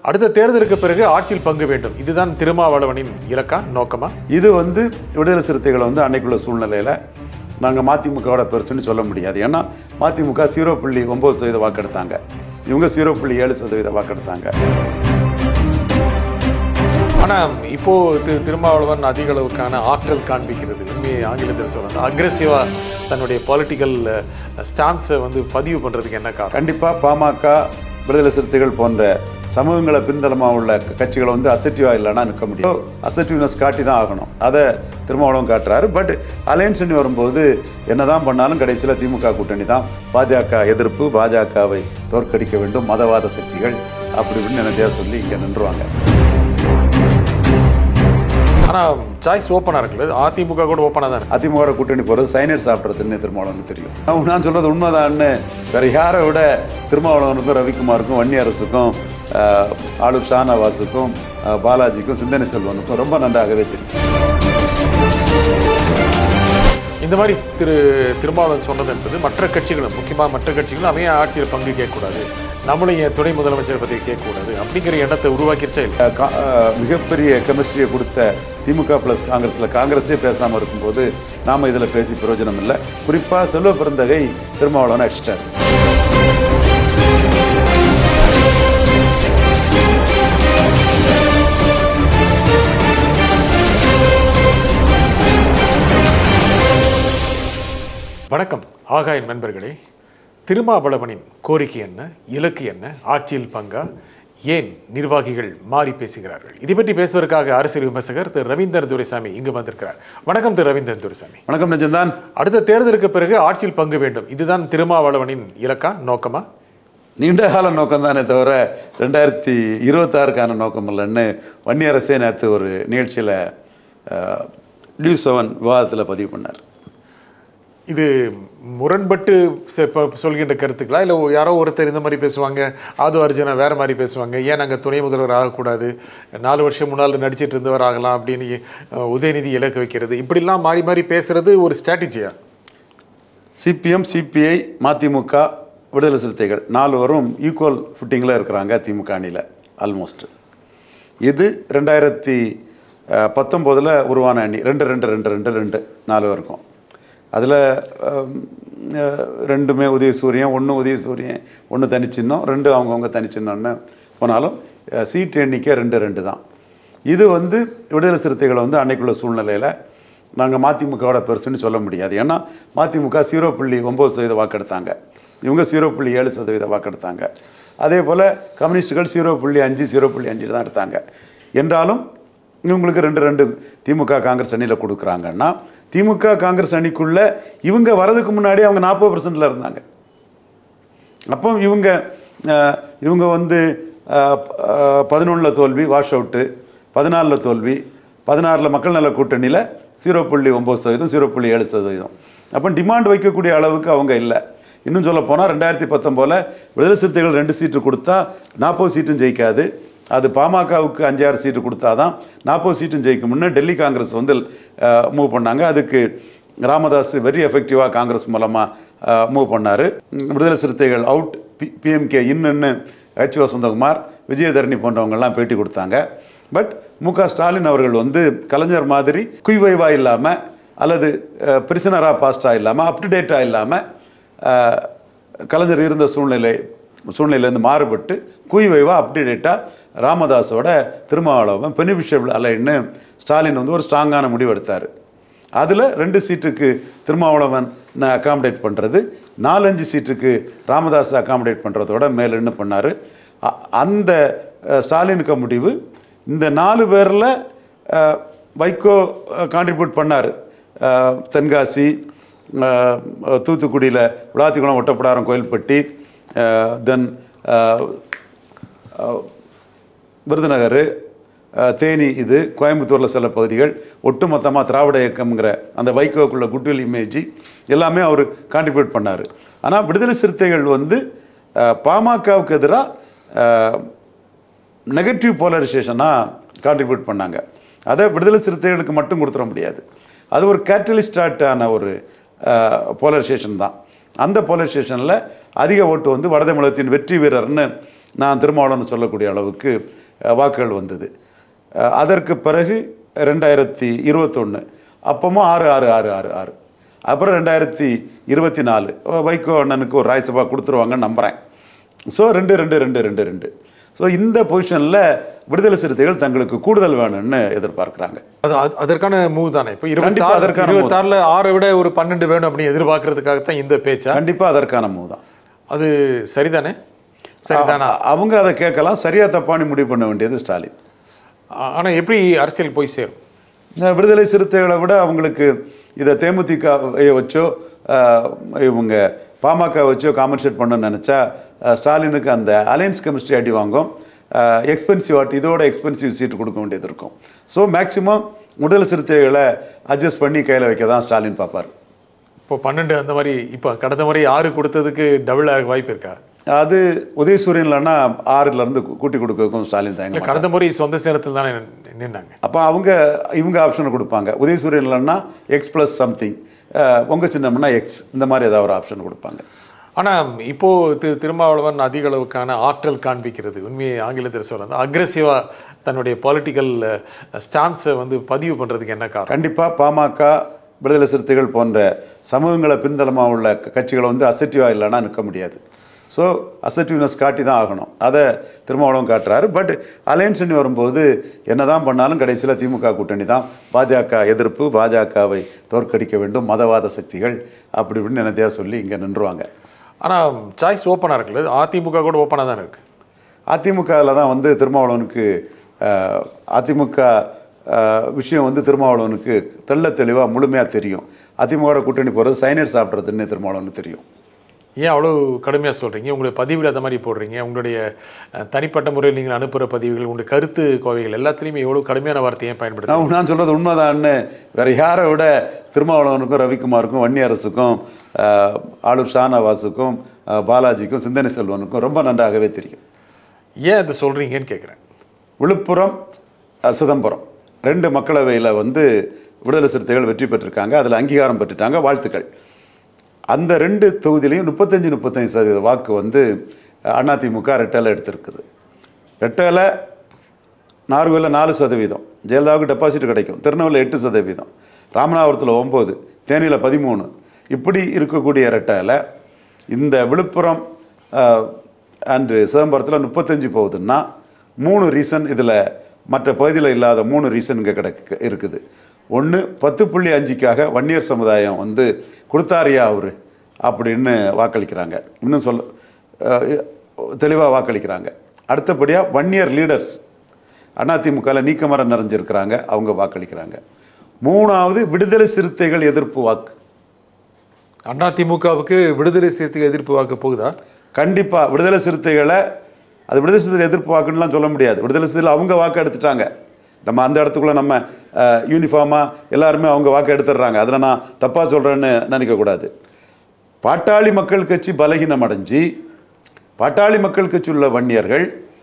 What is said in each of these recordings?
அடுத்த தேர்தலுக்கு பிறகு ஆட்சியில் பங்கு வேண்டும் இதுதான் திருமாவளவனின் இலக்கா நோக்கமா இது வந்து விடுதலை சிறுத்தைகளை வந்து அன்னைக்குள்ள சூழ்நிலையில் நாங்கள் மதிமுகவோட பெருசுன்னு சொல்ல முடியாது ஏன்னா மதிமுக ஜீரோ புள்ளி ஒம்பது சதவீத வாக்கெடுத்தாங்க இவங்க ஜீரோ புள்ளி ஏழு சதவீத வாக்கெடுத்தாங்க ஆனா இப்போ திரு திருமாவளவன் அதிக அளவுக்கான ஆற்றல் காண்பிக்கிறது உண்மையை ஆங்கிலத்தில் சொல்லணும் அக்ரெசிவா தன்னுடைய பொலிட்டிக்கல் ஸ்டான்ஸை வந்து பதிவு பண்றதுக்கு என்ன காரணம் கண்டிப்பாக பாமக விடுதலை சிறுத்தைகள் போன்ற சமூகங்களை பின்தளமாக உள்ள கட்சிகளை வந்து அசட்டிவாக இல்லைன்னா நிற்க முடியும் அசட்டிவ்னஸ் காட்டி தான் ஆகணும் அதை திருமாவளவன் காட்டுறாரு பட் அலையன்ஸ் வரும்போது என்னதான் பண்ணாலும் கடைசியில் திமுக கூட்டணி தான் பாஜக எதிர்ப்பு பாஜகவை தோற்கடிக்க வேண்டும் மதவாத சக்திகள் அப்படி இப்படின்னு என்னதையா சொல்லி இங்கே நின்றுவாங்க ஆனா சாய்ஸ் ஓப்பனா இருக்குது அதிமுக கூட ஓப்பனா தான் இருக்கு. அதிமுக கூட்டணி போகிறது சைனட் சாப்பிட்றதுன்னு திருமாவளவனுக்கு தெரியும் நான் நான் சொல்றது உண்மைதான்னு வேற யாரை விட திருமாவளவனுக்கும் ரவிக்குமாருக்கும் வன்னியரசுக்கும் ஆஹ், ஆளுர் ஷானவாஸுக்கும் ஆஹ், பாலாஜிக்கும் சிந்தனை செல்வனுக்கும் ரொம்ப நன்றாகவே தெரியும் இந்த மாதிரி திரு திருமாவளவன் சொன்னது என்பது மற்ற கட்சிகளும் முக்கியமாக மற்ற கட்சிகளும் அவன் ஏன் ஆட்சியில் பங்கு கேட்கக்கூடாது நம்மளும் ஏன் துணை முதலமைச்சர் பற்றி கேட்கக்கூடாது அப்படிங்கிற எண்ணத்தை உருவாக்கிருச்சா இல்லை ஆஹ், கா- ஆஹ், மிகப்பெரிய கெமிஸ்ட்ரியை கொடுத்த திமுக ப்ளஸ் காங்கிரஸில் காங்கிரஸே பேசாமல் இருக்கும்போது நாம் இதில் பேசி பிரயோஜனம் இல்லை குறிப்பாக செல்வ பிறந்தகை திருமாவளவன் அடிச்சிட்டார் வணக்கம் ஆகாயின் நண்பர்களே திருமாவளவனின் கோரிக்கை என்ன இலக்கு என்ன ஆட்சியில் பங்கா ஏன் நிர்வாகிகள் மாறி பேசுகிறார்கள் இதை பற்றி பேசுவதற்காக அரசியல் விமர்சகர் திரு ரவீந்தர் துரைசாமி இங்கு வந்திருக்கிறார் வணக்கம் திரு ரவீந்தர் துரைசாமி வணக்கம் நெஞ்சந்தான் அடுத்த தேர்தலுக்கு பிறகு ஆட்சியில் பங்கு வேண்டும் இதுதான் திருமாவளவனின் இலக்கா நோக்கமா நீண்ட கால நோக்கம் தானே தவிர ரெண்டாயிரத்தி இருபத்தாறுக்கான நோக்கம் இல்லைன்னு வன்னியரசே நேற்று ஒரு நிகழ்ச்சியில் நியூஸ் செவன் விவாதத்தில் பதிவு பண்ணார் இது முரண்பட்டு செ- ப- சொல்கின்ற கருத்துக்களா இல்லை யாரோ ஒருத்தர் இந்த மாதிரி பேசுவாங்க ஆது அர்ஜுனா வேற மாதிரி பேசுவாங்க ஏன் நாங்கள் துணை முதல்வர் ஆகக்கூடாது நாலு வருஷம் முன்னால் நடிச்சிட்டு இருந்தவர் ஆகலாம் அப்படின்னு அஹ், உதயநிதி இலக்கு வைக்கிறது இப்படிலாம் மாறி மாறி பேசுறது ஒரு ஸ்ட்ராட்டஜியா சிபிஎம் சிபிஐ மதிமுக விடுதலை சிறுத்தைகள் நால்வரும் ஈக்குவல் ஃபுட்டிங்கில் இருக்கிறாங்க திமுக அணியில் ஆல்மோஸ்ட் இது ரெண்டாயிரத்தி பத்தொம்போதில் உருவான அணி ரெண்டு ரெண்டு ரெண்டு ரெண்டு ரெண்டு நாலு இருக்கும் அதில் ரெண்டுமே உதயசூரியன் ஒன்று உதயசூரியன் ஒன்று தனிச்சின்னம் ரெண்டு அவங்கவுங்க தனிச்சின்னம்னு போனாலும் அஹ், சீட் எண்ணிக்கை ரெண்டு ரெண்டு தான் இது வந்து விடுதலை சிறுத்தைகளை வந்து அன்னைக்குள்ள சூழ்நிலையில் நாங்கள் மதிமுகவோட பெருசுன்னு சொல்ல முடியாது ஏன்னா மதிமுக ஜீரோ புள்ளி ஒம்பது சதவீத வாக்கெடுத்தாங்க இவங்க ஜீரோ புள்ளி ஏழு சதவீத வாக்கெடுத்தாங்க அதே போல் கம்யூனிஸ்டுகள் ஜீரோ புள்ளி அஞ்சு ஜீரோ புள்ளி அஞ்சு தான் எடுத்தாங்க என்றாலும் இவங்களுக்கு ரெண்டு ரெண்டு திமுக காங்கிரஸ் அணியில் கொடுக்குறாங்கன்னா திமுக காங்கிரஸ் அணிக்குள்ள இவங்க வரதுக்கு முன்னாடி அவங்க நாற்பது பர்சன்டில் இருந்தாங்க அப்போ இவங்க அஹ், இவங்க வந்து பதினொன்றில் தோல்வி வாஷ் அவுட்டு பதினாலில் தோல்வி பதினாறில் மக்கள் நல கூட்டணியில் ஜீரோ புள்ளி ஒம்பது சதவீதம் ஜீரோ புள்ளி ஏழு சதவீதம் அப்போ டிமாண்ட் வைக்கக்கூடிய அளவுக்கு அவங்க இல்லை இன்னும் சொல்ல போனால் ரெண்டாயிரத்தி பத்தொம்போதில் விடுதலை சிறுத்தைகள் ரெண்டு சீட்டு கொடுத்தா நாற்பது சீட்டும் ஜெயிக்காது அது பாமகவுக்கு அஞ்சாறு சீட்டு கொடுத்தாதான் நாற்பது சீட்டும் ஜெயிக்கும்னு டெல்லி காங்கிரஸ் வந்து மூவ் பண்ணாங்க அதுக்கு ராமதாஸ் வெரி எஃபெக்டிவாக காங்கிரஸ் மூலமாக மூவ் பண்ணார் Viduthalai Chiruthaigal out P PMK இன்னுன்னு ஹெச் வசந்தகுமார் விஜயதரணி போன்றவங்கெல்லாம் பேட்டி கொடுத்தாங்க பட் மு க ஸ்டாலின் அவர்கள் வந்து கலைஞர் மாதிரி குய்வைவா இல்லாமல் அல்லது பிரிசனராக பாஸ்டாக இல்லாமல் அப் டு டேட்டாக இல்லாமல் கலைஞர் இருந்த சூழ்நிலை சூழ்நிலையிலேருந்து மாறுபட்டு குய்வைவா அப்டேட்டாக ராமதாஸோட திருமாவளவன் பெனிஃபிஷியபிள் அலைன்னு ஸ்டாலின் வந்து ஒரு ஸ்ட்ராங்கான முடிவு எடுத்தார் அதில் ரெண்டு சீட்டுக்கு திருமாவளவன் அகாமடேட் பண்ணுறது நாலஞ்சு சீட்டுக்கு ராமதாஸ் அகாமடேட் பண்ணுறதோட மேல என்ன பண்ணார் அந்த அஹ், ஸ்டாலினுக்கு முடிவு இந்த நாலு பேரில் வைகோ கான்ட்ரிபியூட் பண்ணார் தென்காசி அஹ், தூத்துக்குடியில் விளாத்திக்குளம் ஒட்டப்படாரம் கோயில்பட்டி தென் விருதுநகர் அஹ், தேனி இது கோயம்புத்தூரில் சில பகுதிகள் ஒட்டுமொத்தமாக திராவிட இயக்கம்ங்கிற அந்த வைகோக்குள்ள குட்வில் இமேஜ் எல்லாமே அவர் கான்ட்ரிபியூட் பண்ணார் ஆனால் விடுதலை சிறுத்தைகள் வந்து அஹ், பாமகவுக்கு எதிராக நெகட்டிவ் போலரைசேஷனாக கான்ட்ரிபியூட் பண்ணாங்க அதை விடுதலை சிறுத்தைகளுக்கு மட்டும் கொடுத்துட முடியாது அது ஒரு கேட்டலிஸ்டாட்டான ஒரு போலரைசேஷன் தான் அந்த போலரைசேஷனில் அதிக ஓட்டு வந்து வடதமிழகத்தின் வெற்றி வீரர்னு நான் திருமாவளவன் சொல்லக்கூடிய அளவுக்கு அஹ், வாக்குகள் வந்தது அஹ், அதற்கு பிறகு ரெண்டாயிரத்தி இருபத்தொன்று அப்பவும் ஆறு ஆறு ஆறு ஆறு ஆறு அப்புறம் ரெண்டாயிரத்தி இருபத்தி நாலு வைகோ அண்ணனுக்கு ஒரு ராஜ்யசபா கொடுத்துருவாங்கன்னு நம்புகிறேன் ஸோ ரெண்டு ரெண்டு ரெண்டு ரெண்டு ரெண்டு ஸோ இந்த பொசிஷனில் விடுதலை சிறுத்தைகள் தங்களுக்கு கூடுதல் வேணும்னு எதிர்பார்க்குறாங்க அது அது- அதற்கான மூவ் தானே இப்போ கண்டிப்பா இருபத்தாறு அதற்கான move. இருபத்தாறுல ஆறை விட ஒரு பன்னெண்டு வேணும் அப்படின்னு எதிர்பார்க்கறதுக்காகத்தான் இந்த பேச்சா கண்டிப்பாக அதற்கான மூவ் தான் அது சரிதானே சரிதானா அ- அவங்க அதை கேட்கலாம் சரியா தப்பான்னு முடிவு பண்ண வேண்டியது ஸ்டாலின் ஆ- ஆனா எப்படி அரசியல் போய் சேரும் அஹ் விடுதலை சிறுத்தைகளை விட அவங்களுக்கு இதை தேமுதிகவை வச்சோ அஹ், இவங்க பாமக வச்சோ காம்பன்சேட் பண்ணணும்னு நினச்சா ஸ்டாலினுக்கு அந்த அலையன்ஸ் கெமிஸ்ட்ரி அடி வாங்கும் எக்ஸ்பென்சிவ் ஆட் இதோட எக்ஸ்பென்சிவ் சீட் கொடுக்க வேண்டியது இருக்கும் ஸோ மேக்ஸிமம் விடுதலை சிறுத்தைகளை அட்ஜஸ்ட் பண்ணி கையில் வைக்க தான் ஸ்டாலின் பார்ப்பார் இப்போ பன்னெண்டு அந்த மாதிரி இப்போ கடந்த முறை ஆறு கொடுத்ததுக்கு டபுள் ஆக வாய்ப்பு இருக்கா அது உதயசூரியன் இல்லைன்னா ஆறுலேருந்து கூட்டி கொடுக்கறதுக்கும் ஸ்டாலின் தான் இல்லை கடந்த முறை சொந்த சேலத்தில் தானே நின்னாங்க அப்போ அவங்க இவங்க ஆப்ஷனை கொடுப்பாங்க உதயசூரியன் இல்லைன்னா எக்ஸ் ப்ளஸ் சம்திங் உங்கள் சின்னம்னா எக்ஸ் இந்த மாதிரி ஏதாவது ஒரு ஆப்ஷன் கொடுப்பாங்க ஆனா இப்போ திரு திருமாவளவன் அதிக அளவுக்கான ஆற்றல் காண்பிக்கிறது உண்மையை ஆங்கிலத்தில் சொல்ல அக்ரெசிவா தன்னுடைய பொலிட்டிக்கல் ஸ்டான்ஸை வந்து பதிவு பண்றதுக்கு என்ன காரணம் கண்டிப்பாக பாமக விடுதலை சிறுத்தைகள் போன்ற சமூகங்களை பின்தளமாக உள்ள க- கட்சிகளை வந்து அசட்டிவாக இல்லைன்னா நிற்க முடியாது ஸோ அசட்டிவ்னஸ் காட்டி தான் ஆகணும் அதை திருமாவளவன் காட்டுறாரு பட் அலையன்ஸ் அணி வரும்போது என்னதான் பண்ணாலும் கடைசியில் திமுக கூட்டணி தான் பாஜக எதிர்ப்பு பாஜகவை தோற்கடிக்க வேண்டும் மதவாத சக்திகள் அப்படி இப்படின்னு என்னத்தையா சொல்லி இங்கே நின்றுவாங்க ஆனா சாய்ஸ் ஓப்பனாக இருக்குல்ல அதிமுக கூட ஓப்பனாக தான் இருக்கு அதிமுகவில் தான் வந்து திருமாவளவனுக்கு அஹ், அதிமுக அஹ், விஷயம் வந்து திருமாவளவனுக்கு தெள்ள தெளிவாக முழுமையாக தெரியும் அதிமுக கூட்டணி போகிறது சைனட் சாப்பிட்றதுன்னு திருமாவளவனுக்கு தெரியும் ஏன் அவ்வளோ கடுமையாக சொல்கிறீங்க உங்களுடைய பதிவில் அந்த மாதிரி போடுறீங்க உங்களுடைய அஹ், தனிப்பட்ட முறையில் நீங்கள் அனுப்புகிற பதிவுகள் உங்களுடைய கருத்து கோவைகள் எல்லாத்துலேயுமே எவ்வளோ கடுமையான வார்த்தையை பயன்படுத்த நான் நான் சொல்கிறது உண்மைதான்னு வேற யாரை விட திருமாவளவனுக்கும் ரவிக்குமாருக்கும் வன்னியரசுக்கும் அஹ், ஆளூர் ஷானவாஸுக்கும் அஹ், பாலாஜிக்கும் சிந்தனை செல்வனுக்கும் ரொம்ப நன்றாகவே தெரியும் ஏன் அதை சொல்கிறீங்கன்னு கேட்குறேன் விழுப்புரம் அஹ், சிதம்பரம் ரெண்டு மக்களவையில் வந்து விடுதலை சிறுத்தைகள் வெற்றி பெற்றிருக்காங்க அதில் அங்கீகாரம் பெற்றுட்டாங்க வாழ்த்துக்கள் அந்த ரெண்டு தொகுதியிலையும் முப்பத்தஞ்சு முப்பத்தஞ்சு சதவீத வாக்கு வந்து அஹ், அதிமுக ரெட்டலை எடுத்திருக்குது ரெட்டலை நார்கோவில் நாலு சதவீதம் ஜெயலலிதாவுக்கு டெபாசிட் கிடைக்கும் திருநெல்வேலியில் எட்டு சதவீதம் ராமநாதபுரத்தில் ஒம்பது தேனியில் பதிமூணு இப்படி இருக்கக்கூடிய ரெட்டையில் இந்த விழுப்புரம் அண்டு சிதம்பரத்தில் முப்பத்தஞ்சு போகுதுன்னா மூணு ரீசன் இதில் மற்ற பகுதியில் இல்லாத மூணு ரீசன் இங்கே கிடக்கு இருக்குது ஒன்று பத்து புள்ளி அஞ்சுக்காக வன்னியர் சமுதாயம் வந்து கொடுத்தாரியா அவர் அப்படின்னு வாக்களிக்கிறாங்க இன்னும் சொல்ல தெளிவாக வாக்களிக்கிறாங்க அடுத்தபடியாக வன்னியர் லீடர்ஸ் அதிமுகவில் நீக்கமரம் நிறைஞ்சிருக்கிறாங்க அவங்க வாக்களிக்கிறாங்க மூணாவது விடுதலை சிறுத்தைகள் எதிர்ப்பு வாக்கு அதிமுகவுக்கு விடுதலை சிறுத்தைகள் எதிர்ப்பு வாக்கு போகுதா கண்டிப்பாக விடுதலை சிறுத்தைகளை அது விடுதலை சிறுத்தை எதிர்ப்பு வாக்குன்னுலாம் சொல்ல முடியாது விடுதலை சிறுத்தைகள் அவங்க வாக்கு எடுத்துட்டாங்க நம்ம அந்த இடத்துக்குள்ளே நம்ம யூனிஃபார்மாக எல்லாருமே அவங்க வாக்கு எடுத்துடுறாங்க அதில் நான் தப்பாக சொல்கிறேன்னு நினைக்கக்கூடாது பாட்டாளி மக்கள் கட்சி பலகீனம் அடைஞ்சு பாட்டாளி மக்கள் கட்சி உள்ள வன்னியர்கள்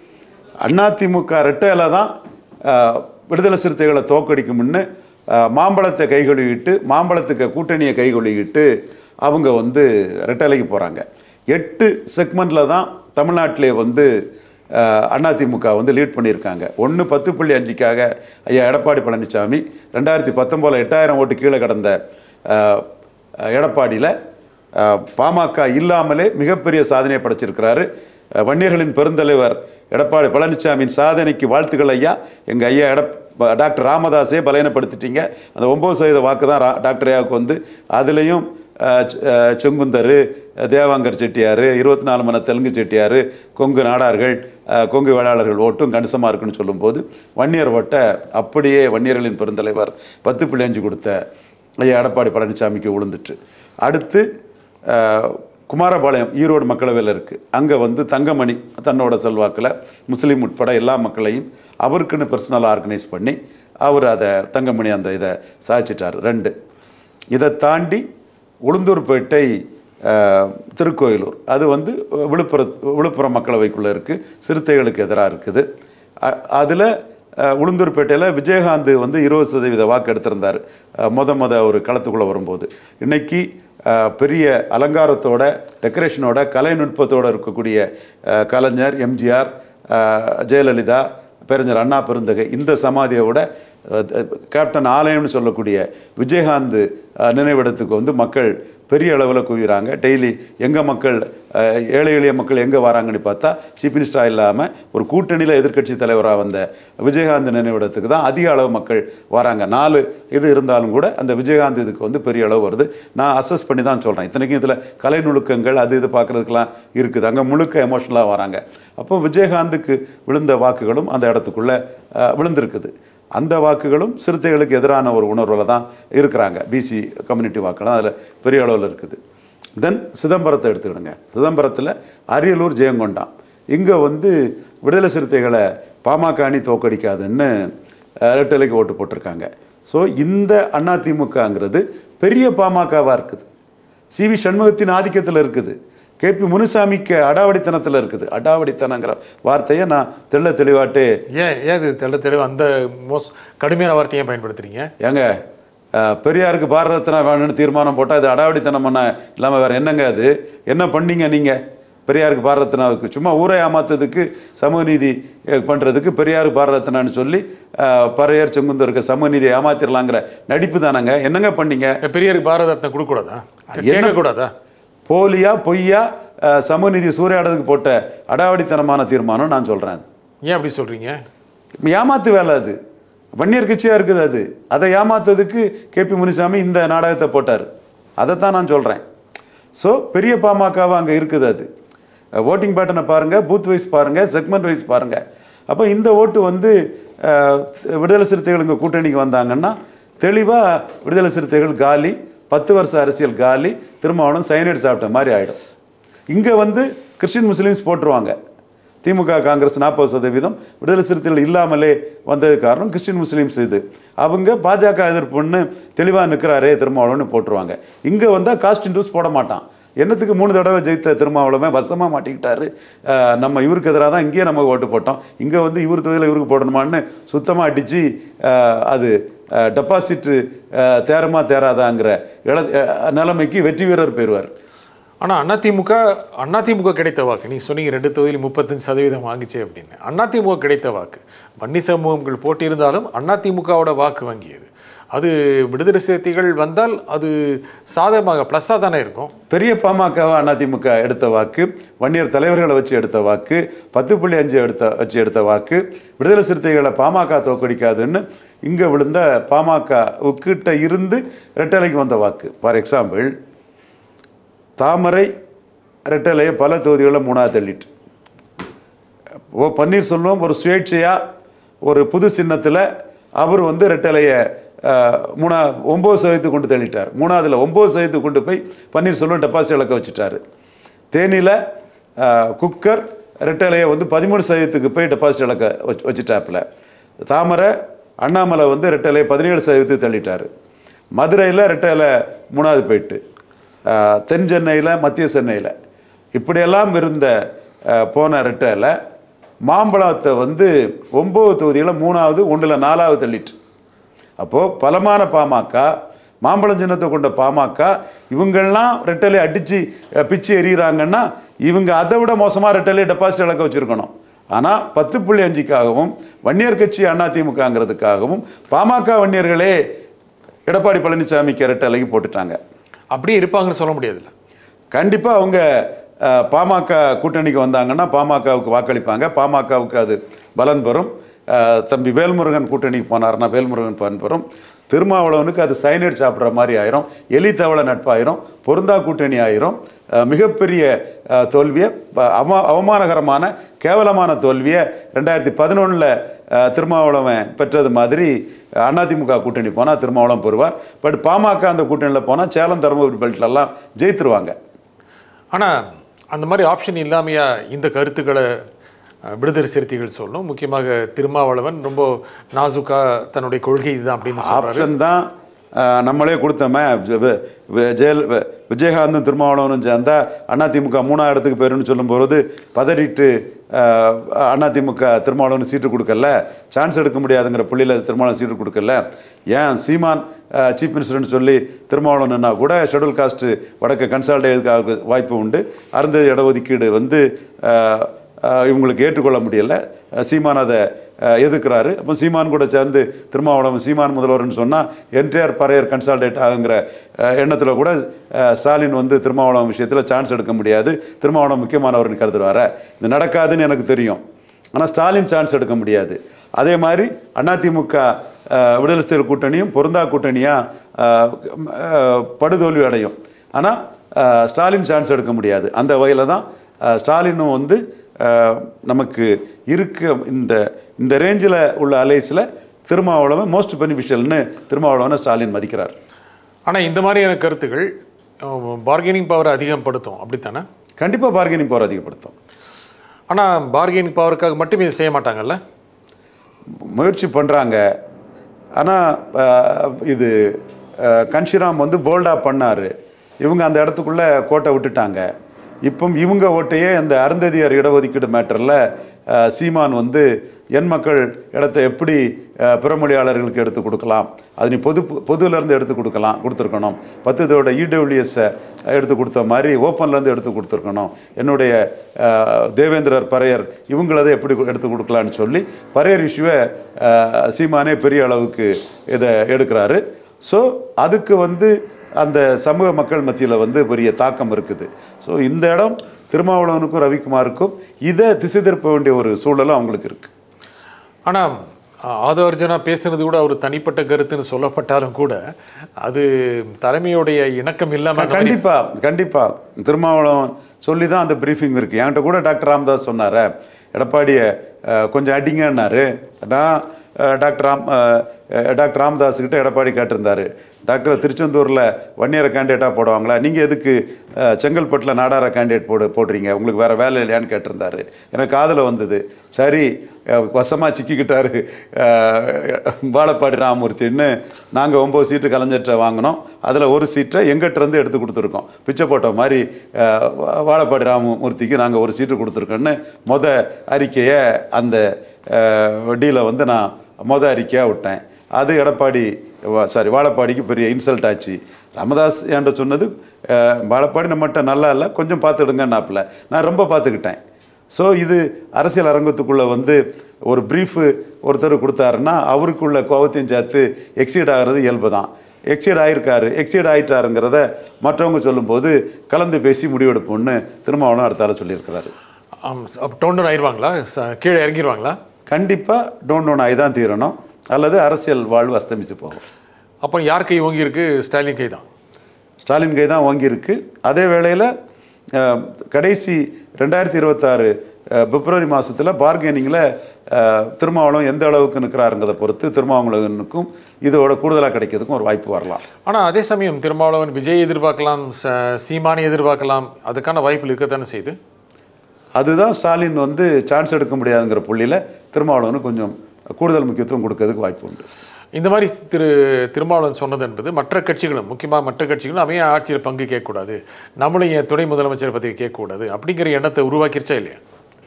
அதிமுக ரெட்டையில தான் அஹ், விடுதலை சிறுத்தைகளை தோக்கடிக்கும்னு அஹ், மாம்பழத்தை கைகொழுகிட்டு மாம்பழத்துக்கு கூட்டணியை கைகொழுகிட்டு அவங்க வந்து ரெட்டலைக்கு போகிறாங்க எட்டு செக்மெண்ட்டில் தான் தமிழ்நாட்டிலே வந்து அஹ், அதிமுக வந்து லீட் பண்ணியிருக்காங்க ஒன்று பத்து புள்ளி அஞ்சுக்காக ஐயா எடப்பாடி பழனிசாமி ரெண்டாயிரத்தி பத்தொம்போதில் எட்டாயிரம் ஓட்டு கீழே கடந்த அஹ், எடப்பாடியில் அஹ், பாமக இல்லாமலே மிகப்பெரிய சாதனையை படைச்சிருக்கிறாரு அஹ், வன்னியர்களின் பெருந்தலைவர் எடப்பாடி பழனிசாமியின் சாதனைக்கு வாழ்த்துக்கள் ஐயா எங்கள் ஐயா எடப் டாக்டர் ராமதாஸே பலயனப்படுத்திட்டீங்க அந்த ஒம்பது சதவீத வாக்கு தான் ரா- டாக்டர் ஐயாவுக்கு வந்து அதுலேயும் செங்குந்தர் தேவாங்கர் செட்டியார் இருபத்தி நாலு மணி தெலுங்கு செட்டியார் கொங்கு நாடார்கள் அஹ், கொங்கு வேளாளர்கள் ஓட்டும் கணிசமாக இருக்குன்னு சொல்லும்போது வன்னியர் ஓட்டை அப்படியே வன்னியர்களின் பெருந்தலைவர் பத்து புள்ளி அஞ்சு கொடுத்த ஐயா எடப்பாடி பழனிசாமிக்கு விழுந்துட்டு அடுத்து அஹ், குமாரபாளையம் ஈரோடு மக்களவையில் இருக்குது அங்கே வந்து தங்கமணி தன்னோட செல்வாக்கில் முஸ்லீம் உட்பட எல்லா மக்களையும் அவருக்குன்னு பர்சனலாக ஆர்கனைஸ் பண்ணி அவர் அதை தங்கமணி அந்த இதை சாதிச்சிட்டார் ரெண்டு இதை தாண்டி உளுந்தூர்பேட்டை அஹ், திருக்கோயிலூர் அது வந்து விழுப்புர விழுப்புரம் மக்களவைக்குள்ளே இருக்குது சிறுத்தைகளுக்கு எதிராக இருக்குது அதில் உளுந்தூர்பேட்டையில் விஜயகாந்த் வந்து இருபது சதவீத வாக்கு எடுத்திருந்தார் அஹ், மொத மொத ஒரு களத்துக்குள்ளே வரும்போது இன்னைக்கு அஹ், பெரிய அலங்காரத்தோட டெக்கரேஷனோட கலைநுட்பத்தோட இருக்கக்கூடிய அஹ், கலைஞர் எம்ஜிஆர் அஹ், ஜெயலலிதா பேரஞ்சர் அண்ணா பெருந்தகை இந்த சமாதியோட அஹ், அஹ், கேப்டன் ஆலயம்னு சொல்லக்கூடிய விஜயகாந்த் அஹ், நினைவிடத்துக்கு வந்து மக்கள் பெரிய அளவில் குவிகிறாங்க டெய்லி எங்கே மக்கள் அஹ், ஏழை எளிய மக்கள் எங்கே வராங்கன்னு பார்த்தா சீஃப் மினிஸ்டராக இல்லாமல் ஒரு கூட்டணியில் எதிர்க்கட்சி தலைவராக வந்த விஜயகாந்த் நினைவிடத்துக்கு தான் அதிக அளவு மக்கள் வராங்க நாலு இது இருந்தாலும் கூட அந்த விஜயகாந்த் இதுக்கு வந்து பெரிய அளவு வருது நான் அசஸ் பண்ணி தான் சொல்கிறேன் இத்தனைக்கும் இதில் கலை நுணுக்கங்கள் அது இது பார்க்குறதுக்கெல்லாம் இருக்குது அங்கே முழுக்க எமோஷனலாக வராங்க அப்போ விஜயகாந்துக்கு விழுந்த வாக்குகளும் அந்த இடத்துக்குள்ளே விழுந்திருக்குது அந்த வாக்குகளும் சிறுத்தைகளுக்கு எதிரான ஒரு உணர்வில் தான் இருக்கிறாங்க பிசி கம்யூனிட்டி வாக்குலாம் அதில் பெரிய அளவில் இருக்குது தென் சிதம்பரத்தை எடுத்துக்கிடுங்க சிதம்பரத்தில் அரியலூர் ஜெயங்கொண்டான் இங்கே வந்து விடுதலை சிறுத்தைகளை பாமக அணி தோக்கடிக்காதுன்னு அஹ், ரெட்டலைக்கு ஓட்டு போட்டிருக்காங்க ஸோ இந்த அதிமுகங்கிறது பெரிய பாமகவாக இருக்குது சி வி சண்முகத்தின் ஆதிக்கத்தில் இருக்குது கேபி முனுசாமிக்கு அடாவடித்தனத்தில் இருக்குது அடாவடித்தனங்கிற வார்த்தையை நான் தெள்ள தெளிவாட்டே ஏன் ஏன் இது தெள்ள தெளிவு அந்த மோஸ் கடுமையான வார்த்தையை ஏன் பயன்படுத்துறீங்க ஏங்க அஹ், பெரியாருக்கு பாரத ரத்னா வேணும்னு தீர்மானம் போட்டால் அது அடாவடித்தனம் பண்ண இல்லாமல் வேறு என்னங்க அது என்ன பண்ணீங்க நீங்கள் பெரியாருக்கு பாரத ரத்னாவுக்கு சும்மா ஊரை ஏமாத்துறதுக்கு சமூக நீதி பண்ணுறதுக்கு பெரியாருக்கு பாரத ரத்னான்னு சொல்லி அஹ், பறையர் செங்குந்தருக்கு சமூக நீதியை ஏமாத்திரலாங்கிற நடிப்பு தானங்க என்னங்க பண்ணீங்க பெரியாருக்கு பாரத ரத்னா கொடுக்கக்கூடாதா கேட்கக்கூடாதா போலியா பொய்யா அஹ், சமூக நீதி சூறையாடுறதுக்கு போட்ட அடாவடித்தனமான தீர்மானம் நான் சொல்கிறேன் ஏன் அப்படி சொல்றீங்க ஏமாத்து வேலை அது வன்னியர் கட்சியாக இருக்குது அது அதை ஏமாத்துறதுக்கு கேபி முனிசாமி இந்த நாடகத்தை போட்டார் அதைத்தான் நான் சொல்கிறேன் ஸோ பெரிய பாமகவாக அங்கே இருக்குது அது ஓட்டிங் பேட்டர்னை பாருங்கள் பூத் வைஸ் பாருங்கள் செக்மெண்ட் வைஸ் பாருங்கள் அப்போ இந்த ஓட்டு வந்து அஹ், விடுதலை சிறுத்தைகள் இங்கே கூட்டணிக்கு வந்தாங்கன்னா தெளிவாக விடுதலை சிறுத்தைகள் காலி பத்து வருஷ அரசியல் காலி திருமாவளவன் சைனைடு சாப்பிட்ட மாதிரி ஆகிடும் இங்கே வந்து கிறிஸ்டின் முஸ்லீம்ஸ் போட்டுருவாங்க திமுக காங்கிரஸ் நாற்பது சதவீதம் விடுதலை சிறுத்தைகள் இல்லாமலே வந்தது காரணம் கிறிஸ்டின் முஸ்லீம்ஸ் இது அவங்க பாஜக எதிர்ப்புன்னு தெளிவாக நிற்கிறாரே திருமாவளவன்னு போட்டுருவாங்க இங்கே வந்தால் காஸ்ட் இன்டூஸ் போட மாட்டான் என்னத்துக்கு மூணு தடவை ஜெயித்த திருமாவளவன் வசமாக மாட்டிக்கிட்டாரு அஹ் நம்ம இவருக்கு எதிராக தான் இங்கேயே நம்ம ஓட்டு போட்டோம் இங்கே வந்து இவர் தொகுதியில் இவருக்கு போடணுமான்னு சுத்தமாக அடித்து அது டெபாசிட்டு தேரமா தேராதாங்கிற இள அஹ் நிலைமைக்கு வெற்றி வீரர் பெறுவார் ஆனா அதிமுக அதிமுக கிடைத்த வாக்கு நீங்க சொன்னீங்க ரெண்டு தொகுதியில் முப்பத்தஞ்சு சதவீதம் வாங்கிச்சு அப்படின்னு அதிமுக கிடைத்த வாக்கு வன்னி சமூகங்கள் போட்டியிருந்தாலும் அதிமுகவோட வாக்கு வங்கியது அது விடுதலை சிறுத்தைகள் வந்தால் அது சாதகமாக ப்ளஸ்ஸாக தானே இருக்கும் பெரிய பாமகவா அதிமுக எடுத்த வாக்கு வன்னியர் தலைவர்களை வச்சு எடுத்த வாக்கு பத்து புள்ளி அஞ்சு எடுத்த வச்சு எடுத்த வாக்கு விடுதலை சிறுத்தைகளை பாமக தோக்கடிக்காதுன்னு இங்கே விழுந்த பாமக கிட்ட இருந்து ரெட்டலைக்கு வந்த வாக்கு ஃபார் எக்ஸாம்பிள் தாமரை ரெட்டலையை பல தொகுதிகளில் மூணாவது தள்ளிட்டு ஓ பன்னீர்செல்வம் ஒரு சுயேட்சையாக ஒரு புது சின்னத்தில் அவர் வந்து ரெட்டலையை அஹ், மூணா ஒம்பது சதவீதத்துக்கு கொண்டு தள்ளிட்டார் மூணாவதுல ஒம்பது சதவீதத்துக்கு கொண்டு போய் பன்னீர்செல்வம் டெபாசிட் இழக்க வச்சுட்டாரு தேனியில் குக்கர் ரெட்டலையை வந்து பதிமூணு சதவீதத்துக்கு போய் டெபாசிட் இழக்க வச்சு வச்சுட்டாப்புல தாமரை அண்ணாமலை வந்து ரெட்டலையை பதினேழு சதவீதத்துக்கு தள்ளிட்டார் மதுரையில் ரெட்டலை மூணாவது போயிட்டு அஹ், தென் சென்னையில் மத்திய சென்னையில் இப்படியெல்லாம் இருந்த அஹ், போன ரெட்டையில் மாம்பழத்தை வந்து ஒம்பது தொகுதியில் மூணாவது ஒன்றில் நாலாவது தள்ளிட்டு அப்போது பலமான பாமக மாம்பழம் சின்னத்தை கொண்ட பாமக இவங்கெல்லாம் ரெட்டலை அடித்து பிச்சு எறிகிறாங்கன்னா இவங்க அதை விட மோசமாக ரெட்டலை டெபாசிட் இழக்க வச்சுருக்கணும் ஆனால் பத்து புள்ளி அஞ்சுக்காகவும் வன்னியர் கட்சி அதிமுகங்கிறதுக்காகவும் பாமக வன்னியர்களே எடப்பாடி பழனிசாமிக்கு ரெட்டலைக்கு போட்டுட்டாங்க அப்படியே இருப்பாங்கன்னு சொல்ல முடியாதுல்ல கண்டிப்பாக அவங்க அஹ், பாமக கூட்டணிக்கு வந்தாங்கன்னா பாமகவுக்கு வாக்களிப்பாங்க பாமகவுக்கு அது பலன் பெறும் அஹ், தம்பி வேல்முருகன் கூட்டணிக்கு போனார்னா வேல்முருகன் பலன் பெறும் திருமாவளவனுக்கு அது சைனைட் சாப்பிட்ற மாதிரி ஆயிரும் எலி தவளை நட்பாயிரும் பொருந்தா கூட்டணி ஆயிரும் அஹ், மிகப்பெரிய அஹ், தோல்வியை ப- அவ அவமானகரமான கேவலமான தோல்வியை ரெண்டாயிரத்தி பதினொன்றில் திருமாவளவன் பெற்றது மாதிரி அஹ், அதிமுக கூட்டணி போனால் திருமாவளவன் பெறுவார் பட் பாமக அந்த கூட்டணியில் போனால் சேலம் தருமபுரி பெல்ட்லலாம் ஜெயித்துருவாங்க ஆனா அந்த மாதிரி ஆப்ஷன் இல்லாமையா இந்த கருத்துக்களை அஹ், விடுதலை சிறுத்தைகள் சொல்லணும் முக்கியமாக திருமாவளவன் ரொம்ப நாசுக்கா தன்னுடைய கொள்கை இதுதான் அப்படின்னு சொல்றாரு ஆப்ஷன் தான் அஹ், நம்மளே கொடுத்தோமே ஜ- வி- வி- ஜெயல் வி- விஜயகாந்தும் திருமாவளவனும் சேர்ந்தா அதிமுக மூணாவது இடத்துக்கு போயிருன்னு சொல்லும்போது பதறிட்டு அஹ், அதிமுக திருமாவளவன் சீட்டு கொடுக்கல சான்ஸ் எடுக்க முடியாதுங்கிற புள்ளியில் திருமாவளவன் சீட்டு கொடுக்கல ஏன் சீமான் சீஃப் மினிஸ்டர்னு சொல்லி திருமாவளவன்னா கூட ஷெட்யூல் காஸ்ட் வடக்கு கன்சால்டேட்டுக்கு வாய்ப்பு உண்டு அருந்ததி இடஒதுக்கீடு வந்து அஹ், அஹ், இவங்களுக்கு ஏற்றுக்கொள்ள முடியல அஹ், சீமான் அதை அஹ், எதிர்க்கிறாரு அப்போ சீமான் கூட சேர்ந்து திருமாவளவன் சீமான் முதல்வர்னு சொன்னால் என்டிஆர் பரையர் கன்சால்டேட் ஆகுங்கிற எண்ணத்தில் கூட அஹ், ஸ்டாலின் வந்து திருமாவளவன் விஷயத்தில் சான்ஸ் எடுக்க முடியாது திருமாவளவன் முக்கியமானவர்னு கருதுவார இது நடக்காதுன்னு எனக்கு தெரியும் ஆனால் ஸ்டாலின் சான்ஸ் எடுக்க முடியாது அதே மாதிரி அதிமுக அஹ், விடுதலை சிறுத்தைகள் கூட்டணியும் பொருந்தா கூட்டணியாக படுதோல்வி அடையும் ஆனால் ஸ்டாலின் சான்ஸ் எடுக்க முடியாது அந்த வகையில் தான் அஹ், ஸ்டாலினும் வந்து அஹ், நமக்கு இருக்க இந்த இந்த ரேஞ்சில் உள்ள அலைஸில் திருமாவளவன் மோஸ்ட் பெனிஃபிஷியல்னு திருமாவளவனை ஸ்டாலின் மதிக்கிறார் ஆனால் இந்த மாதிரியான கருத்துக்கள் பார்கெனிங் பவர் அதிகப்படுத்தும் அப்படித்தானே கண்டிப்பாக பார்கெனிங் பவர் அதிகப்படுத்தும் ஆனால் பார்கெனிங் பவருக்காக மட்டும் இதை செய்ய மாட்டாங்கல்ல முயற்சி பண்ணுறாங்க ஆனால் இது அஹ், கன்ஷிராம் வந்து போல்டாக பண்ணார் இவங்க அந்த இடத்துக்குள்ளே கோட்டை விட்டுட்டாங்க இப்போ இவங்க ஓட்டையே அந்த அருந்ததியர் இடஒதுக்கீடு மேட்டரில் சீமான் வந்து என் மக்கள் இடத்த எப்படி அஹ், பிறமொழியாளர்களுக்கு எடுத்து கொடுக்கலாம் அது நீ பொது பொதுலேருந்து எடுத்து கொடுக்கலாம் கொடுத்துருக்கணும் பத்து இதோட இடபிள்யூஎஸை எடுத்து கொடுத்த மாதிரி ஓப்பன்லேருந்து எடுத்து கொடுத்துருக்கணும் என்னுடைய அஹ், தேவேந்திரர் பறையர் இவங்களதை எப்படி எடுத்து கொடுக்கலான்னு சொல்லி பறையர் இஷ்யூவை சீமானே பெரிய அளவுக்கு இதை எடுக்கிறாரு ஸோ அதுக்கு வந்து அந்த சமூக மக்கள் மத்தியில் வந்து பெரிய தாக்கம் இருக்குது ஸோ இந்த இடம் திருமாவளவனுக்கும் ரவிக்குமாருக்கும் இதை திசை திருப்ப வேண்டிய ஒரு சூழலும் அவங்களுக்கு இருக்குது ஆனால் ஆதவ அர்ஜுனா பேசுனது கூட அவர் தனிப்பட்ட கருத்துன்னு சொல்லப்பட்டாலும் கூட அது தலைமையுடைய இணக்கம் இல்லாமல் கண்டிப்பா கண்டிப்பா திருமாவளவன் சொல்லி தான் அந்த பிரீஃபிங் இருக்கு என்கிட்ட கூட டாக்டர் ராமதாஸ் சொன்னாரு எடப்பாடியை அஹ், கொஞ்சம் அடிங்கன்னாரு நான் அஹ், டாக்டர் ராம் அஹ், அஹ், டாக்டர் ராமதாஸ் கிட்ட எடப்பாடி கேட்டிருந்தாரு டாக்டர் திருச்செந்தூரில் வன்னியரை கேண்டிடேட்டாக போடுவாங்களா நீங்கள் எதுக்கு அஹ், செங்கல்பட்டில் நாடார கேண்டிடேட் போடு போடுறீங்க உங்களுக்கு வேறு வேலை இல்லையான்னு கேட்டிருந்தாரு எனக்கு காதில் வந்தது சரி வசமாக சிக்கிக்கிட்டாரு அஹ், வாழப்பாடி ராமமூர்த்தின்னு நாங்கள் ஒம்பது சீட்டு கலைஞர்கிட்ட வாங்கினோம் அதில் ஒரு சீட்டை எங்கிட்டேருந்து எடுத்து கொடுத்துருக்கோம் பிச்சை போட்ட மாதிரி அஹ், வா- வாழப்பாடி ராமமூர்த்திக்கு நாங்கள் ஒரு சீட்டு கொடுத்துருக்கோன்னு மொத அறிக்கையை அந்த டீலை வந்து நான் மொத அறிக்கையாக விட்டேன் அது எடப்பாடி சாரி வாழப்பாடிக்கு பெரிய இன்சல்ட் ஆச்சு ராமதாஸ் என்கிட்ட சொன்னது அஹ், வாழப்பாடி நம்மகிட்ட நல்லா இல்லை கொஞ்சம் பார்த்துடுங்கன்னாப்புல நான் ரொம்ப பார்த்துக்கிட்டேன் ஸோ இது அரசியல் அரங்கத்துக்குள்ளே வந்து ஒரு ப்ரீஃபு ஒருத்தர் கொடுத்தாருன்னா அவருக்குள்ள கோபத்தையும் சேர்த்து எக்ஸீட் ஆகிறது இயல்பு தான் எக்ஸீட் ஆயிருக்காரு எக்ஸீட் ஆயிட்டாருங்கிறத மற்றவங்க சொல்லும்போது கலந்து பேசி முடிவெடுப்போம்னு திருமாவளவன் அடுத்தால சொல்லியிருக்கிறாரு டோன்டன் ஆயிடுவாங்களா ச- கீழே இறங்கிடுவாங்களா கண்டிப்பாக டோன் டோன் ஆகி தான் தீரணும் அல்லது அரசியல் வாழ்வு அஸ்தமித்து போகும் அப்போ யார் கை ஓங்கி இருக்கு ஸ்டாலின் கை தான் ஸ்டாலின் கை தான் வாங்கியிருக்கு அதே வேளையில் அஹ், கடைசி ரெண்டாயிரத்தி இருபத்தாறு பிப்ரவரி மாதத்தில் பார்கெனிங்கில் திருமாவளவன் எந்த அளவுக்கு நிற்கிறாருங்கிறத பொறுத்து திருமாவளவனுக்கும் இதோட கூடுதலாக கிடைக்கிறதுக்கும் ஒரு வாய்ப்பு வரலாம் ஆனால் அதே சமயம் திருமாவளவன் விஜய் எதிர்பார்க்கலாம் ச- சீமானை எதிர்பார்க்கலாம் அதுக்கான வாய்ப்பு இருக்கத்தானே செய்யுது அதுதான் ஸ்டாலின் வந்து சான்ஸ் எடுக்க முடியாதுங்கிற புள்ளியில் திருமாவளவனுக்கு கொஞ்சம் கூடுதல் முக்கியத்துவம் கொடுக்கறதுக்கு வாய்ப்பு உண்டு இந்த மாதிரி திரு திருமாவளவன் சொன்னது என்பது மற்ற கட்சிகளும் முக்கியமாக மற்ற கட்சிகளும் அவன் ஏன் ஆட்சியில் பங்கு கேட்கக்கூடாது நம்மளும் என் துணை முதலமைச்சர் பதவி கேட்கக்கூடாது அப்படிங்கிற எண்ணத்தை உருவாக்கிருச்சா இல்லையா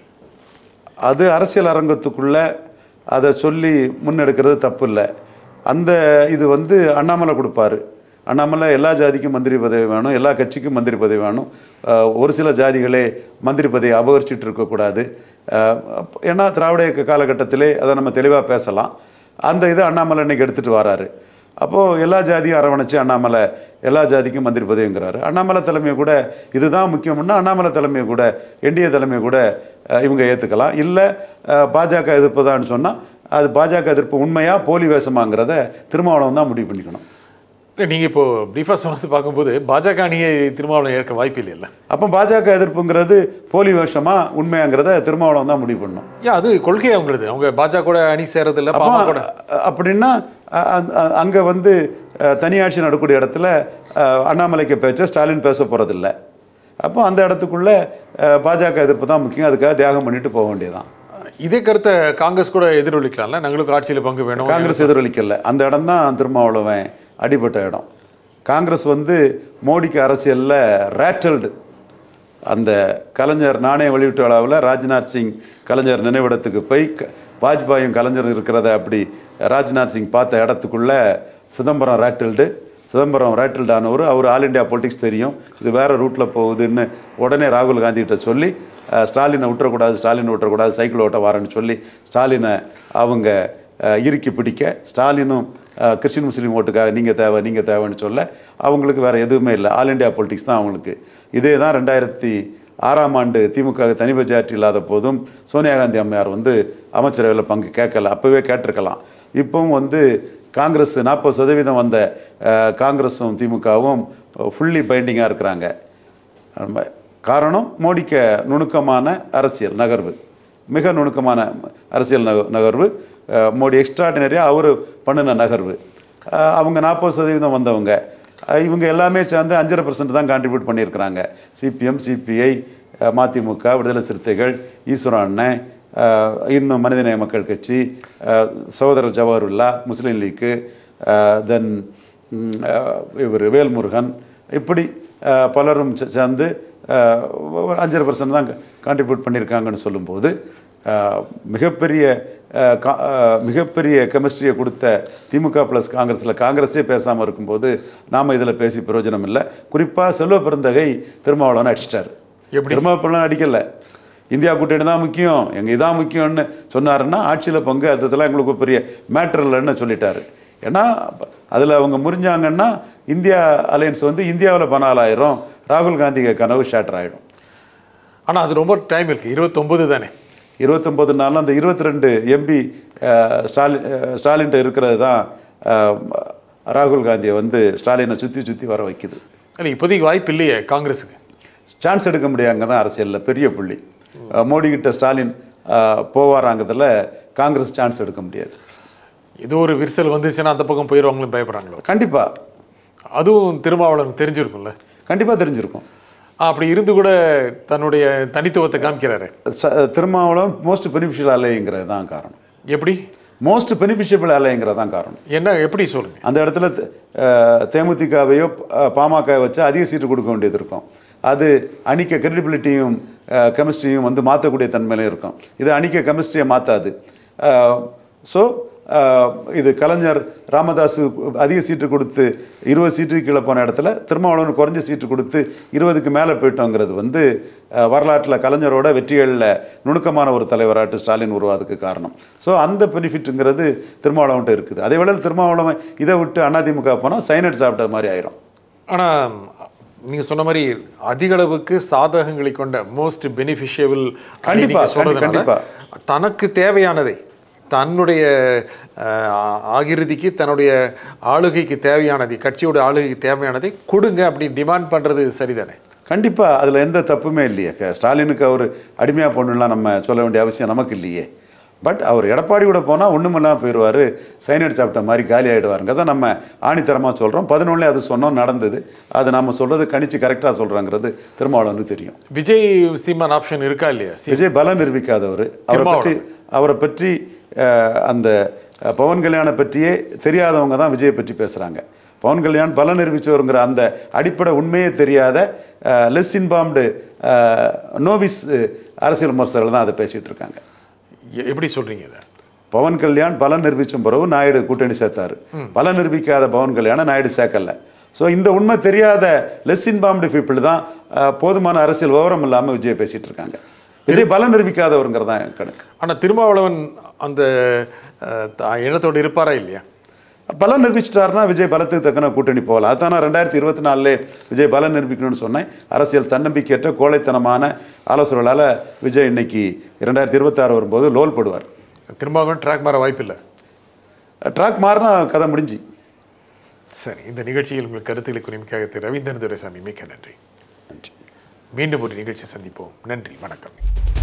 அது அரசியல் அரங்கத்துக்குள்ள அதை சொல்லி முன்னெடுக்கிறது தப்பு இல்லை அந்த இது வந்து அண்ணாமலை கொடுப்பாரு அண்ணாமலை எல்லா ஜாதிக்கும் மந்திரி பதவி வேணும் எல்லா கட்சிக்கும் மந்திரி பதவி வேணும் அஹ் ஒரு சில ஜாதிகளே மந்திரி பதவி அபகரிச்சிட்டு இருக்கக்கூடாது அஹ் அப்ப- ஏன்னா திராவிட இயக்க காலகட்டத்திலே அதை நம்ம தெளிவாக பேசலாம் அந்த இது அண்ணாமலை இன்னைக்கு எடுத்துகிட்டு வராரு அப்போது எல்லா ஜாதியும் அரவணைச்சு அண்ணாமலை எல்லா ஜாதிக்கும் மந்திரி பதவிங்கிறாரு அண்ணாமலை தலைமையை கூட இதுதான் முக்கியம்னா அண்ணாமலை தலைமையை கூட என்டிஏ தலைமையை கூட அஹ், இவங்க ஏற்றுக்கலாம் இல்லை பாஜக எதிர்ப்பு தான் சொன்னால் அது பாஜக எதிர்ப்பு உண்மையா போலி வேஷமாங்கிறத திருமாவளவன் தான் முடிவு பண்ணிக்கணும் இல்லை நீங்கள் இப்போ ப்ரீஃபாக சொன்னது பார்க்கும்போது பாஜக அணியை திருமாவளவன் ஏற்க வாய்ப்பு இல்லைல்ல அப்போ பாஜக எதிர்ப்புங்கிறது போலி வேஷமா உண்மையாங்கிறத திருமாவளவன் தான் முடிவு பண்ணணும் ஏன் அது கொள்கை அவங்களுது அவங்க பாஜக கூட அணி சேரது இல்லை பாமக கூட அ- அப்படின்னா அ- அ- அங்க வந்து அ, தனியாட்சி நடக்கக்கூடிய இடத்துல அ, அண்ணாமலைக்கு பேச்ச ஸ்டாலின் பேச போறதில்ல அப்போ அந்த இடத்துக்குள்ள அ, பாஜக எதிர்ப்பு தான் முக்கியம் அதுக்காக தியாகம் பண்ணிட்டு போக வேண்டியதுதான் இதே கருத்தை காங்கிரஸ் கூட எதிரொலிக்கலாம்ல நாங்களுக்கு ஆட்சியில் பங்கு வேணும் காங்கிரஸ் எதிரொலிக்கல அந்த இடம் தான் திருமாவளவன் அடிபட்ட இடம் காங்கிரஸ் வந்து மோடிக்கு அரசியல்ல ரேட்டல்டு அந்த கலைஞர் நாணய வெளியீட்டு விழாவில் ராஜ்நாத் சிங் கலைஞர் நினைவிடத்துக்கு போய் க- வாஜ்பாயும் கலைஞர் இருக்கிறத அப்படி ராஜ்நாத் சிங் பார்த்த இடத்துக்குள்ள சிதம்பரம் ரேட்டில்டு சிதம்பரம் ரேட்டில்ட் ஆனவர் அவர் ஆல் இண்டியா பொலிட்டிக்ஸ் தெரியும் இது வேறு ரூட்டில் போகுதுன்னு உடனே ராகுல் காந்தி கிட்ட சொல்லி அஹ், ஸ்டாலினை விட்டுறக்கூடாது ஸ்டாலினை விட்டுறக்கூடாது சைக்கிள் ஓட்ட வரேன்னு சொல்லி ஸ்டாலினை அவங்க அஹ், இறுக்கி பிடிக்க ஸ்டாலினும் அஹ், கிறிஸ்டின் முஸ்லீம் ஓட்டுக்காக நீங்கள் தேவை நீங்கள் தேவைன்னு சொல்ல அவங்களுக்கு வேறு எதுவுமே இல்லை ஆல் இண்டியா பொலிட்டிக்ஸ் தான் அவங்களுக்கு இதே தான் ரெண்டாயிரத்தி ஆறாம் ஆண்டு திமுக தனி பட்ஜெட் இல்லாத போதும் சோனியா காந்தி அம்மையார் வந்து அமைச்சரவையில் பங்கு கேட்கல அப்போவே கேட்டிருக்கலாம் இப்போவும் வந்து காங்கிரஸ் நாற்பது சதவீதம் வந்த அஹ், காங்கிரஸும் திமுகவும் ஃபுல்லி பைண்டிங்காக இருக்கிறாங்க நம்ம காரணம் மோடிக்க நுணுக்கமான அரசியல் நகர்வு மிக நுணுக்கமான அரசியல் நக நகர்வு அஹ், மோடி எக்ஸ்ட்ராடினரியாக அவர் பண்ணின நகர்வு அஹ், அவங்க நாற்பது சதவீதம் வந்தவங்க அஹ், இவங்க எல்லாமே சேர்ந்து அஞ்சரை பர்சன்ட் தான் கான்ட்ரிபியூட் பண்ணியிருக்கிறாங்க சிபிஎம் சிபிஐ மதிமுக விடுதலை சிறுத்தைகள் ஈஸ்வரன் அண்ணன் அஹ், இன்னும் மனிதநேய மக்கள் கட்சி அஹ், சகோதரர் ஜவஹர்லா முஸ்லீம் லீக்கு தென் இவர் வேல்முருகன் இப்படி அஹ், பலரும் சே- சேர்ந்து அஹ், ஒரு அஞ்சரை பர்சன்ட் தான் கான்ட்ரிபியூட் பண்ணியிருக்காங்கன்னு சொல்லும்போது அஹ், மிகப்பெரிய அஹ், கா- அஹ், மிகப்பெரிய கெமிஸ்ட்ரியை கொடுத்த திமுக ப்ளஸ் காங்கிரஸில் காங்கிரஸே பேசாமல் இருக்கும்போது நாம் இதில் பேசி பிரயோஜனம் இல்லை குறிப்பாக செல்வ பெருந்தகை திருமாவளவன் அடிச்சிட்டாரு எப்படி? திருமாவளவன் அடிக்கல இந்தியா கூட்டணி தான் முக்கியம் எங்க இதான் முக்கியம்னு சொன்னாருன்னா ஆட்சியில் பங்கு அது இதெல்லாம் எங்களுக்கு ஒரு பெரிய மேட்டர் இல்லைன்னு சொல்லிட்டாரு ஏன்னா அதில் அவங்க முறிஞ்சாங்கன்னா இந்தியா அலையன்ஸ் வந்து இந்தியாவில் பனாலாயிரம் ராகுல் காந்தி கனவு ஷேட்டர் ஆகிடும் ஆனால் அது ரொம்ப டைம் இருக்குது இருபத்தொம்பது தானே இருபத்தொம்பது நாளில் அந்த இருபத்தி ரெண்டு எம்பி ஸ்டாலின் அஹ், ஸ்டாலின்ட்ட இருக்கிறது தான் அஹ், ராகுல் காந்தியை வந்து ஸ்டாலினை சுற்றி சுற்றி வர வைக்குது இல்லை இப்போதைக்கு வாய்ப்பு இல்லையே காங்கிரஸுக்கு சான்ஸ் எடுக்க முடியாங்க தான் அரசியலில் பெரிய புள்ளி அஹ், மோடி கிட்ட ஸ்டாலின் அஹ், போவாராங்கிறதுல காங்கிரஸ் சான்ஸ் எடுக்க முடியாது இது ஒரு விரிசல் வந்துச்சுன்னா அந்த பக்கம் போயிடுவாங்களும் பயப்படுறாங்களோ கண்டிப்பாக அதுவும் திருமாவளவன் தெரிஞ்சிருக்கும்ல கண்டிப்பாக தெரிஞ்சிருக்கும் ஆ, அப்படி இருந்து கூட தன்னுடைய தனித்துவத்தை காமிக்கிறாரு ச திருமாவளவன் மோஸ்ட் பெனிஃபிஷியல் அலைங்கிறது தான் காரணம் எப்படி மோஸ்ட் பெனிஃபிஷியபிள் அலைங்கிறது தான் காரணம் என்ன எப்படி சொல்லுங்க அந்த இடத்துல த- அஹ், தேமுதிகவையோ அஹ், பாமகவை வச்சு அதிக சீட்டு கொடுக்க வேண்டியது இருக்கும் அது அணிக்க கிரெடிபிலிட்டியும் கெமிஸ்ட்ரியும் வந்து மாற்றக்கூடிய தன்மையில இருக்கும் இது அணிக்க கெமிஸ்ட்ரியை மாற்றாது ஸோ இது கலைஞர் ராமதாஸ் அதிக சீட்டு கொடுத்து இருபது சீட்டு கீழே போன இடத்துல திருமாவளவன் குறைஞ்ச சீட்டு கொடுத்து இருபதுக்கு மேலே போயிட்டோங்கிறது வந்து வரலாற்றில் கலைஞரோட வெற்றிகளில் நுணுக்கமான ஒரு தலைவராட்டு ஸ்டாலின் உருவாதுக்கு காரணம் ஸோ அந்த பெனிஃபிட்டுங்கிறது திருமாவளவன்ட்ட இருக்குது அதே வேளையில் திருமாவளவன் இதை விட்டு அதிமுக போனால் சைனட் சாப்பிட்ட மாதிரி ஆயிரும் ஆனால் நீங்கள் சொன்ன மாதிரி அதிக அளவுக்கு சாதகங்களை கொண்ட மோஸ்ட் பெனிஃபிஷியபிள் கண்டிப்பா, கண்டிப்பா. தனக்கு தேவையானதை தன்னுடைய அஹ், ஆகிருதிக்கு தன்னுடைய ஆளுகைக்கு தேவையானதை கட்சியோட ஆளுகைக்கு தேவையானதை கொடுங்க அப்படி டிமாண்ட் பண்ணுறது சரிதானே கண்டிப்பாக அதில் எந்த தப்புமே இல்லையே க- ஸ்டாலினுக்கு அவர் அடிமையாக பொண்ணுலாம் நம்ம சொல்ல வேண்டிய அவசியம் நமக்கு இல்லையே பட் அவர் எடப்பாடி கூட போனால் ஒன்றுமில்லாமல் போயிடுவார் சைனட் சாப்பிட்ட மாதிரி காலி ஆகிடுவாருங்க தான் நம்ம ஆணித்தரமாக சொல்கிறோம் பதினொன்றுலேயே அது சொன்னோம் நடந்தது அது நம்ம சொல்கிறது கணிச்சு கரெக்டாக சொல்கிறாங்கிறது திருமாவளவனுக்கு தெரியும் விஜய் சீமான் ஆப்ஷன் இருக்கா இல்லையா சீ- விஜய் பலம் நிரூபிக்காதவர் அவரை பற்றி அவரை பற்றி அஹ், அந்த அஹ், பவன் கல்யாணை பற்றியே தெரியாதவங்க தான் விஜயை பற்றி பேசுகிறாங்க பவன் கல்யாண் பலம் நிரூபிச்சவருங்கிற அந்த அடிப்படை உண்மையே தெரியாத லெஸ் இன்பாம்டு நோவிஸ் அரசியல் விமர்சகர்கள் தான் அதை பேசிகிட்டு இருக்காங்க எ- எப்படி சொல்றீங்க இதை பவன் கல்யாண் பலம் நிரூபிச்சும் பிறகு நாயுடு கூட்டணி சேர்த்தாரு பலம் நிரூபிக்காத பவன் கல்யாணை நாயுடு சேர்க்கல ஸோ இந்த உண்மை தெரியாத லெஸ் இன்பாம்டு பீப்புள் தான் அஹ், போதுமான அரசியல் விவரம் இல்லாமல் விஜய் பேசிட்டு இருக்காங்க விஜய் பலம் நிரூபிக்காதவருங்கிறது தான் என் கணக்கு ஆனால் திருமாவளவன் அந்த அஹ், த- இனத்தோடு இருப்பாரா இல்லையா பலம் நிரூபிச்சிட்டாருன்னா விஜய் பலத்துக்கு தக்கன கூட்டணி போகலாம் அதான் நான் ரெண்டாயிரத்தி இருபத்தி நாலுலே விஜய் பலம் நிரூபிக்கணும்னு சொன்னேன் அரசியல் தன்னம்பிக்கையற்ற கோழைத்தனமான ஆலோசனைகளால் விஜய் இன்னைக்கு இரண்டாயிரத்தி இருபத்தாறு வரும்போது லோல் போடுவார் திருமாவளவன் ட்ராக் மாற வாய்ப்பில்லை ட்ராக் மாறினா கதை முடிஞ்சு சரி இந்த நிகழ்ச்சியில் உங்கள் கருத்துக்களை குறிமிக்காக திரு ரவீந்திரன் துரைசாமி மிக்க நன்றி நன்றி மீண்டும் ஒரு நிகழ்ச்சி சந்திப்போம் நன்றி வணக்கம்